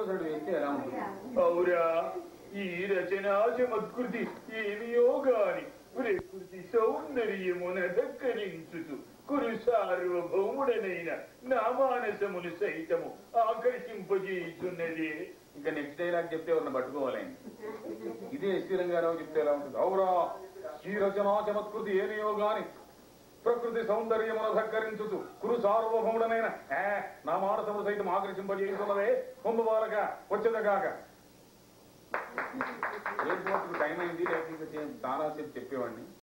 సడు వేస్తే ఎలా ఉంటుంది అవురా ఈ రచనా చమత్కృతి ఏమియో గాని ప్రకృతి సౌందర్యమున దక్కరించుతూ కురు సార్వభౌముడనైన నా మానసమును సైతము ఆకర్షింపజేయుచున్నదే ఇంకా నెక్స్ట్ డైలాగ్ చెప్తే ఎవరిని పట్టుకోవాలి ఆయన. ఇదే ఎస్వి రంగారావు చెప్తే ఎలా ఉంటుంది అవురా ఈ రచనా చమత్కృతి ఏమియో గాని ప్రకృతి సౌందర్యమున ధక్కరించుతూ కురు సార్వభౌముడనైన ఏ, నా మానసమును సైతం ఆకర్షింపజేస్తున్నదే పొందు బాలక వచ్చేదగాక ఎయిర్పోర్ట్ టైం అయింది లేకపోతే ఇంకా చాలా సేపు చెప్పేవాడిని